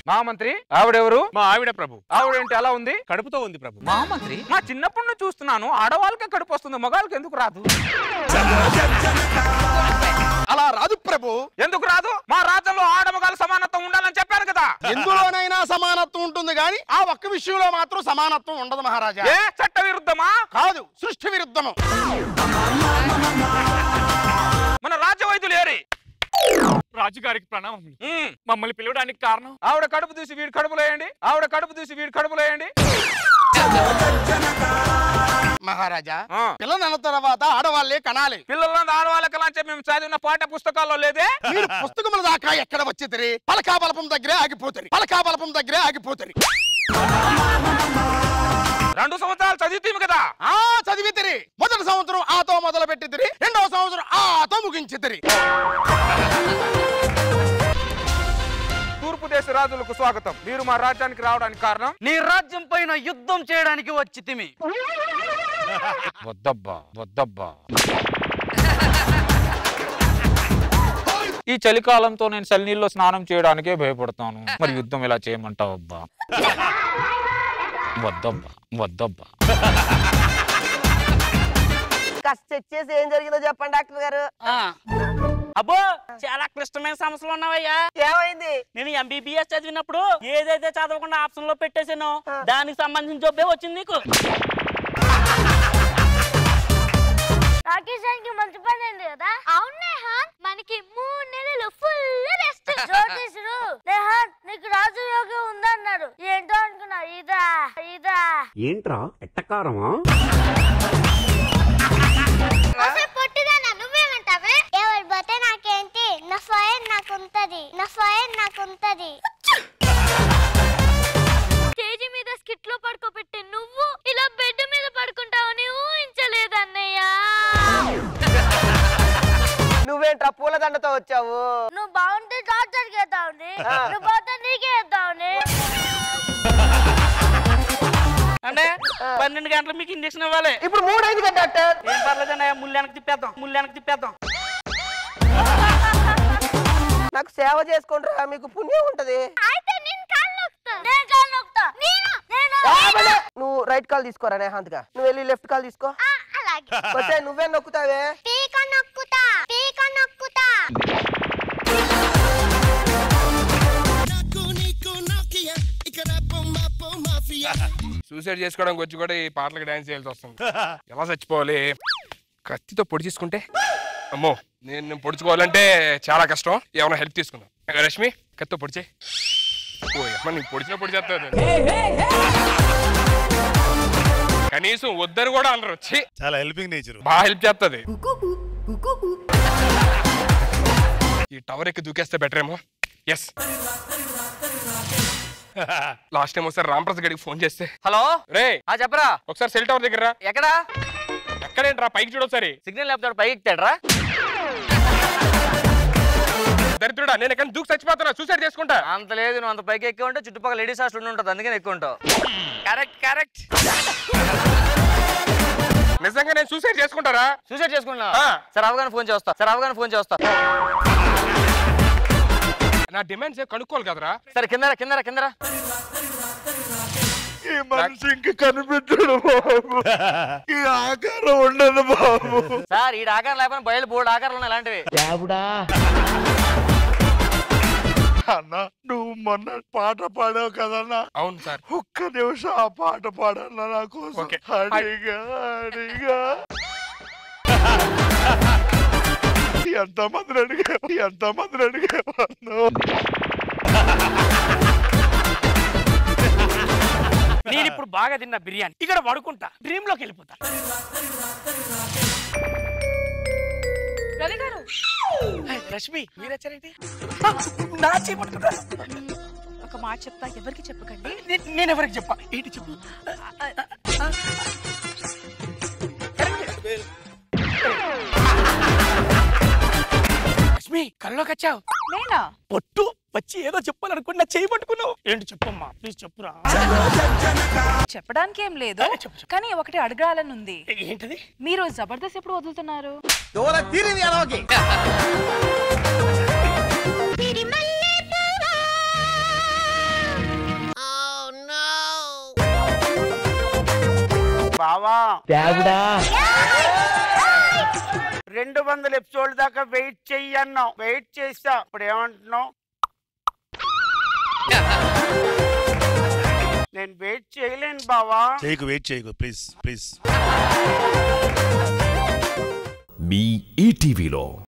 మహామంత్రి ఆవిడెవరు మా ఆవిడ ప్రభు ఆవిడేంటి అలా ఉంది కడుపుతో ఉంది ప్రభు మహామంత్రి మా చిన్నప్పటి నుంచి చూస్తున్నాను ఆడవాళ్ళకే కడుపు వస్తుంది మగాళ్ళకి ఎందుకు రాదు అలా రాదు ప్రభు ఎందుకు రాదు మా రాజ్యంలో ఆడమగాలు సమానత్వం ఉండాలని చెప్పాను కదా ఎందులోనైనా సమానత్వం ఉంటుంది గాని ఆ ఒక్క విషయంలో మాత్రం సమానత్వం ఉండదు మహారాజా ఏ చట్ట విరుద్ధమా కాదు సృష్టి విరుద్ధము మన రాజ్య వైద్యులు ఏరి రాజుగారికి ప్రణామం ఉమ్. మమ్మల్ని పిలవడానికి కారణం ఆవిడ కడుపు తీసి వీడి కడుపులో వేయండి ఆవిడ కడుపు తీసి వీడి కడుపులో వేయండి మహారాజా ఆ. పిల్లనన్న తర్వాత ఆడవాళ్ళే కనాలి పిల్లలంతా ఆడవాళ్ళకి అని చెప్పి మేము చదివిన పాఠ్య పుస్తకాల్లో లేదే మీరు పుస్తకముల దాకా ఎక్కడ వచ్చితిరి పలకా బలపం దగ్గరే ఆగిపోతారు పలకా బలపం దగ్గరే ఆగిపోతారు రెండు సంవత్సరాలు చదివితీమి కదా ఆ చదివితిరి మొదటి సంవత్సరం ఆతో మొదలు పెట్టితిరి రెండవ సంవత్సరం ఆతో ముగించితిరి తూర్పు దేశ రాజులకు స్వాగతం మీరు మా రాజ్యానికి రావడానికి కారణం నీ రాజ్యం పైన యుద్ధం చేయడానికి వచ్చి తిమి వద్దబ్బా వద్దబ్బా ఈ చలికాలంతో నేను చలినీళ్ళలో స్నానం చేయడానికే భయపడతాను మరి యుద్ధం ఇలా చేయమంటావు అబ్బా వద్దబ్బా వద్దబ్బా కాస్త చెక్ చేసి ఏం జరిగిందో చెప్పండి డాక్టర్ గారు అబ్బో చాలా క్లిష్టమైన సమస్యలు ఉన్నావయ్యా ఏమైంది నేను ఎంబీబీఎస్ చదివినప్పుడు ఏదైతే చదవకుండా ఆప్షన్ లో పెట్టేసానో దానికి సంబంధించిన జబ్బే వచ్చింది నీకు రాకేశానికి మంచి పని అయింది కదా అవును నేహాన్ మనకి మూడు నెలలు ఫుల్ రెస్ట్ జ్యోతిషుడు నేహాన్ నీకు రాజు యోగం ఉందన్నాడు ఏంటో అనుకున్నా ఇదా ఇదా ఏంట్రా ఎట్టకారమా పొట్టిదానా నువ్వేమంటావే ఎవరి పోతే నాకేంటి నా ఫైర్ నాకుంటది నా ఫైర్ నాకుంటది స్టేజి మీద స్కిట్ లో పడుకోబెట్టి నువ్వు ఇలా బెడ్ మీద పడుకుంటావని ఊహించలేదన్నయ్య నువ్వేంట్రా పూలదండతో వచ్చావు నువ్వు బాగుంటే డాక్టర్కి వేద్దామని నువ్వు పోతే నీకే వేద్దామని అంటే పన్నెండు గంటలు మీకు ఇంజక్షన్ ఇవ్వాలి ఇప్పుడు మూడైంది కదా డాక్టర్ ఏం పర్లేదండి ముళ్ళానికి తిప్పేద్దాం ముళ్ళానికి తిప్పేద్దాం నాకు సేవ చేసుకుంటారా మీకు పుణ్యం ఉంటది అయితే నేను కాళ్ళు నొక్కుతా నేను కాళ్ళు నొక్కుతా నేను నేను ఆమలే! నువ్వు రైట్ కాల్ తీసుకోరా నేహాంత్ గా నువ్వు వెళ్ళి లెఫ్ట్ కాల్ తీసుకో ఆ, అలాగే వచ్చే నువ్వే నొక్కుతావే పీక నొక్కుతా పీక నొక్కుతా సూసైడ్ చేసుకోవడానికి వచ్చి కూడా ఈ పాటలకు డాన్స్ చేయాల్సి వస్తుంది ఎలా చచ్చిపోవాలి కత్తితో పొడి తీసుకుంటే అమ్మో నేను నేను పొడుచుకోవాలంటే చాలా కష్టం ఏమైనా హెల్ప్ తీసుకుందాం ఏ, రష్మి కత్తితో పొడిచే ఓ అమ్మ నీకు పొడిచినా పొడి చేస్తాను కనీసం వద్దని కూడా అనరు వచ్చి చాలా హెల్పింగ్ నేచర్ బాగా హెల్ప్ చేస్తుంది ఈ టవర్ ఎక్కి దూకేస్తే బెటర్ ఏమో ఎస్ లాస్ట్ టైం ఒకసారి రాంప్రసాద్ గడికి ఫోన్ చేస్తే హలో రే ఆ చెప్పరా ఒకసారి సెల్ టవర్ దగ్గర రా. ఎక్కడా ఎక్కడేంట్రా పైకి చూడొకసారి సిగ్నల్ లేకపోతే పైకి ఎక్కుతాడరా దరిద్రుడా నేను ఎక్కడ దూకి చచ్చిపోతున్నా సూసైడ్ చేసుకుంటా అంత లేదు నువ్వు అంత పైకి ఎక్కువ ఉంటే చుట్టుపక్కల లేడీస్ హాస్టల్ ఉండి ఉంటుంది అందుకని ఎక్కువ ఉంటావు కరెక్ట్ కరెక్ట్ నిజంగా నేను సూసైడ్ చేసుకుంటారా సూసైడ్ చేసుకున్నా ఆ. సరే అవగానే ఫోన్ చేస్తా సరే అవగానే ఫోన్ చేస్తా నా డిమాండ్స్ ఏ కనుక్కోవాలి కదరా సరే కిందరా కిందరా కిందరా ఈ మనిషి ఇంక కనిపించడు బాబు ఈ ఆకారం ఉండదు బాబు సార్ ఈ ఆకారం లేకపోతే బయలు బోర్డు ఆకారాలు ఉన్నాయి ఇలాంటివి అన్న నువ్వు మొన్న పాట పాడావు కదన్నా అవును సార్ ఒక్క నిమిషం ఆ పాట పాడన్నా నా కోసం ఓకే. అడిగా అడిగా ఎంత మందిని అడిగా ఎంత మందిని అడిగా నేను ఇప్పుడు బాగా తిన్న బిర్యానీ ఇక్కడ పడుకుంటా డ్రీమ్ లోకి వెళ్ళిపోతా రవి గారు హే, రష్మి మీరు వచ్చారేంటి నా చేపట్టుకుంటా ఒక మాట చెప్తా ఎవరికి చెప్పకండి నే- నేను ఎవరికి చెప్పా ఏంటి చెప్పు లక్ష్మి కల్లోకి వచ్చావు నేనా పొట్టు వచ్చి ఏదో చెప్పాలనుకుని నా చేయి పట్టుకున్నావు ఏంటి చెప్పమ్మా ప్లీజ్ చెప్పురా చెప్పడానికి ఏం లేదు చెప్పు, చెప్పు. కానీ ఒకటి అడగాలని ఉంది ఏ- ఏంటది మీరు జబర్దస్త్ ఎప్పుడు వదులుతున్నారు బావా రెండు వందల ఎపిసోడ్ దాకా వెయిట్ చెయ్యి అన్నావు వెయిట్ చేస్తా ఇప్పుడు ఏమంటున్నావు నేను వెయిట్ చేయలేను బావా చేయకు వెయిట్ చేయకు ప్లీజ్ ప్లీజ్ మీ ఈటీవీలో